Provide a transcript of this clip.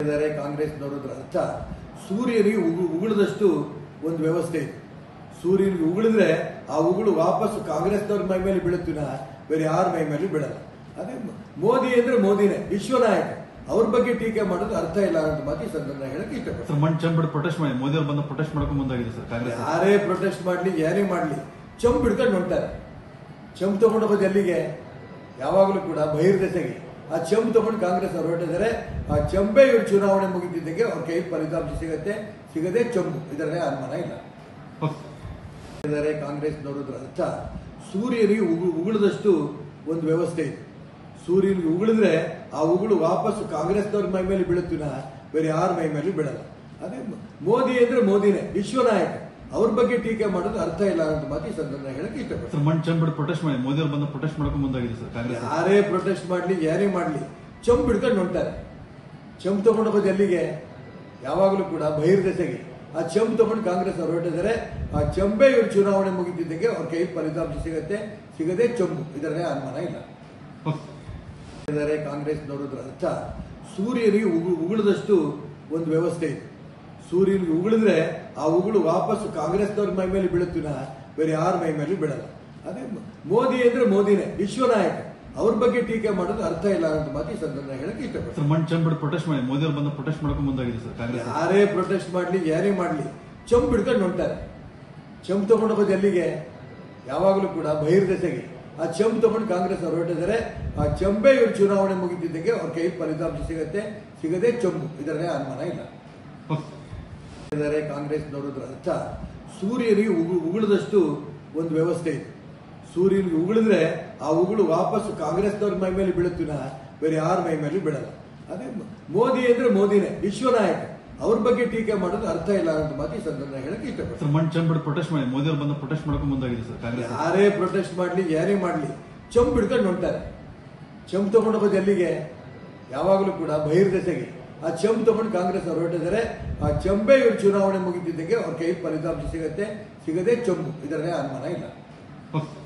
ಇದ್ದಾರೆ ಕಾಂಗ್ರೆಸ್ನವರದ್ರ ಅರ್ಥ ಸೂರ್ಯನಿಗೆ ಉಗು- ಉಗುಳದಷ್ಟು ಒಂದು ವ್ಯವಸ್ಥೆ ಇದೆ ಸೂರ್ಯನಿಗೆ ಉಗುಳಿದ್ರೆ ಆ ಉಗುಳು ವಾಪಸ್ ಕಾಂಗ್ರೆಸ್ನವ್ರ ಮೈ ಮೇಲೆ ಬೀಳುತ್ತಿನ ಬೇರೆ ಯಾರ ಮೈ ಮೇಲೆ ಬೀಳಲ್ಲ ಅದೇ ಮ- ಮೋದಿ ಅಂದ್ರೆ ಮೋದಿನೇ ವಿಶ್ವನಾಯಕ ಅವ್ರ ಬಗ್ಗೆ ಟೀಕೆ ಮಾಡೋದು ಅರ್ಥ ಇಲ್ಲ ಅಂತ ಮಾತು ಈ ಸಂದರ್ಭ ಹೇಳಕ್ ಇಷ್ಟಪಡ್ತೀನಿ ಸರ್ ಮಣ್ ಚಂಬಿಡ್ ಪ್ರೊಟೆಸ್ಟ್ ಮಾಡಿ ಮೋದಿ ಅವರು ಬಂದು ಪ್ರೊಟೆಸ್ಟ್ ಮಾಡ್ಕೊಂಡು ಮುಂದಾಗಿದೆ ಸರ್ ಕಾಂಗ್ರೆಸ್ ಯಾರೇ ಪ್ರೊಟೆಸ್ಟ್ ಮಾಡ್ಲಿ ಯಾರೇ ಮಾಡ್ಲಿ ಚಂಪ್ ಹಿಡ್ಕೊಂಡು ಹೊಂಟಾರೆ ಚಂಪ್ ತಗೊಂಡು ಹೋಗೋದು ಎಲ್ಲಿಗೆ ಯಾವಾಗಲೂ ಕೂಡ ಬಹಿರ್ದೆಸೆಗೆ ಆ ಚಂಪ್ ತಗೊಂಡು ಕಾಂಗ್ರೆಸ್ ಅವರು ಹೊರಟಿದ್ದಾರೆ ಆ ಚಂಪೆ ಇವ್ರು ಚುನಾವಣೆ ಮುಗಿದಿದ್ದಕ್ಕೆ ಅವ್ರ ಕೈ ಫಲಿತಾಂಶ ಸಿಗತ್ತೆ ಸಿಗದೆ ಚಂಪು ಇದರಲ್ಲೇ ಅನುಮಾನ ಇಲ್ಲ ಇದ್ದಾರೆ ಕಾಂಗ್ರೆಸ್ನವರದ್ರ ಅರ್ಥ ಸೂರ್ಯನಿಗೆ ಉಗು ಉಗುಳದಷ್ಟು ಒಂದು ವ್ಯವಸ್ಥೆ ಇದೆ ಸೂರ್ಯನಿಗೆ ಉಗುಳಿದ್ರೆ ಆ ಉಗುಳು ವಾಪಸ್ ಕಾಂಗ್ರೆಸ್ನವ್ರ ಮೈ ಮೇಲೆ ಬೀಳುತ್ತಿನ ಬೇರೆ ಯಾರ ಮೈ ಮೇಲೆ ಬೀಳಲ್ಲ ಅದೇ ಮ- ಮೋದಿ ಅಂದ್ರೆ ಮೋದಿನೇ ವಿಶ್ವನಾಯಕ ಅವ್ರ ಬಗ್ಗೆ ಟೀಕೆ ಮಾಡೋದು ಅರ್ಥ ಇಲ್ಲ ಅಂತ ಮಾತು ಈ ಸಂದರ್ಭ ಹೇಳಕ್ ಇಷ್ಟಪಡ್ತೀನಿ ಸರ್ ಮಣ್ ಚಂಬಿಡ್ ಪ್ರೊಟೆಸ್ಟ್ ಮಾಡಿ ಮೋದಿ ಅವರು ಬಂದು ಪ್ರೊಟೆಸ್ಟ್ ಮಾಡ್ಕೊಂಡು ಮುಂದಾಗಿದೆ ಸರ್ ಕಾಂಗ್ರೆಸ್ ಯಾರೇ ಪ್ರೊಟೆಸ್ಟ್ ಮಾಡ್ಲಿ ಯಾರೇ ಮಾಡ್ಲಿ ಚಂಪ್ ಹಿಡ್ಕೊಂಡು ಹೊಂಟಾರೆ ಚಂಪ್ ತಗೊಂಡು ಹೋಗೋದು ಎಲ್ಲಿಗೆ ಯಾವಾಗಲೂ ಕೂಡ ಬಹಿರ್ದೆಸೆಗೆ ಆ ಚಂಪ್ ತಗೊಂಡು ಕಾಂಗ್ರೆಸ್ ಅವರು ಹೊರಟಿದ್ದಾರೆ ಆ ಚಂಪೆ ಇವ್ರು ಚುನಾವಣೆ ಮುಗಿದಿದ್ದಕ್ಕೆ ಅವ್ರ ಕೈ ಫಲಿತಾಂಶ ಸಿಗತ್ತೆ ಸಿಗದೆ ಚಂಪು ಇದರಲ್ಲೇ ಅನುಮಾನ ಇಲ್ಲ ಇದ್ದಾರೆ ಕಾಂಗ್ರೆಸ್ನವರದ್ರ ಅರ್ಥ ಸೂರ್ಯನಿಗೆ ಉಗು- ಉಗುಳದಷ್ಟು ಒಂದು ವ್ಯವಸ್ಥೆ ಇದೆ ಸೂರ್ಯನಿಗೆ ಉಗುಳಿದ್ರೆ ಆ ಉಗುಳು ವಾಪಸ್ ಕಾಂಗ್ರೆಸ್ನವ್ರ ಮೈ ಮೇಲೆ ಬೀಳುತ್ತಿನ ಬೇರೆ ಯಾರ ಮೈ ಮೇಲೆ ಬೀಳಲ್ಲ ಅದೇ ಮ- ಮೋದಿ ಅಂದ್ರೆ ಮೋದಿನೇ ವಿಶ್ವನಾಯಕ ಅವ್ರ ಬಗ್ಗೆ ಟೀಕೆ ಮಾಡೋದು ಅರ್ಥ ಇಲ್ಲ ಅಂತ ಮಾತು ಈ ಸಂದರ್ಭ ಹೇಳಕ್ ಇಷ್ಟಪಡ್ತೀನಿ ಸರ್ ಮಣ್ ಚಂಬಿಡ್ ಪ್ರೊಟೆಸ್ಟ್ ಮಾಡಿ ಮೋದಿ ಅವರು ಬಂದು ಪ್ರೊಟೆಸ್ಟ್ ಮಾಡ್ಕೊಂಡು ಮುಂದಾಗಿದೆ ಸರ್ ಕಾಂಗ್ರೆಸ್ ಯಾರೇ ಪ್ರೊಟೆಸ್ಟ್ ಮಾಡ್ಲಿ ಯಾರೇ ಮಾಡ್ಲಿ ಚಂಪ್ ಹಿಡ್ಕೊಂಡು ಹೊಂಟಾರೆ ಚಂಪ್ ತಗೊಂಡು ಹೋಗೋದು ಎಲ್ಲಿಗೆ ಯಾವಾಗಲೂ ಕೂಡ ಬಹಿರ್ದೆಸೆಗೆ ಆ ಚಂಪ್ ತಗೊಂಡು ಕಾಂಗ್ರೆಸ್ ಅವರು ಹೊರಟಿದ್ದಾರೆ ಆ ಚಂಪೆ ಇವ್ರು ಚುನಾವಣೆ ಮುಗಿದಿದ್ದಕ್ಕೆ ಅವ್ರ ಕೈ ಫಲಿತಾಂಶ ಸಿಗತ್ತೆ ಸಿಗದೆ ಚಂಪು ಇದರಲ್ಲೇ ಅನುಮಾನ ಇಲ್ಲ ಇದ್ದಾರೆ ಕಾಂಗ್ರೆಸ್ನವರದ್ರ ಅರ್ಥ ಸೂರ್ಯನಿಗೆ ಉಗು ಉಗುಳದಷ್ಟು ಒಂದು ವ್ಯವಸ್ಥೆ ಇದೆ ಸೂರ್ಯನಿಗೆ ಉಗುಳಿದ್ರೆ ಆ ಉಗುಳು ವಾಪಸ್ ಕಾಂಗ್ರೆಸ್ನವ್ರ ಮೈ ಮೇಲೆ ಬೀಳುತ್ತಿನ ಬೇರೆ ಯಾರ ಮೈ ಮೇಲೆ ಬೀಳಲ್ಲ ಅದೇ ಮ- ಮೋದಿ ಅಂದ್ರೆ ಮೋದಿನೇ ವಿಶ್ವನಾಯಕ ಅವ್ರ ಬಗ್ಗೆ ಟೀಕೆ ಮಾಡೋದು ಅರ್ಥ ಇಲ್ಲ ಅಂತ ಮಾತು ಈ ಸಂದರ್ಭ ಹೇಳಕ್ ಇಷ್ಟಪಡ್ತೀನಿ ಸರ್ ಮಣ್ ಚಂಬಿಡ್ ಪ್ರೊಟೆಸ್ಟ್ ಮಾಡಿ ಮೋದಿ ಅವರು ಬಂದು ಪ್ರೊಟೆಸ್ಟ್ ಮಾಡ್ಕೊಂಡು ಮುಂದಾಗಿದೆ ಸರ್ ಕಾಂಗ್ರೆಸ್ ಯಾರೇ ಪ್ರೊಟೆಸ್ಟ್ ಮಾಡ್ಲಿ ಯಾರೇ ಮಾಡ್ಲಿ ಚಂಪ್ ಹಿಡ್ಕೊಂಡು ಹೊಂಟಾರೆ ಚಂಪ್ ತಗೊಂಡು ಹೋಗೋದು ಎಲ್ಲಿಗೆ ಯಾವಾಗಲೂ ಕೂಡ ಬಹಿರ್ದೆಸೆಗೆ ಆ ಚಂಪ್ ತಗೊಂಡು ಕಾಂಗ್ರೆಸ್ ಅವರು ಹೊರಟಿದ್ದಾರೆ ಆ ಚಂಪೆ ಇವ್ರು ಚುನಾವಣೆ ಮುಗಿದಿದ್ದಕ್ಕೆ ಅವ್ರ ಕೈ ಫಲಿತಾಂಶ ಸಿಗತ್ತೆ ಸಿಗದೆ ಚಂಪು ಇದರಲ್ಲೇ ಅನುಮಾನ ಇಲ್ಲ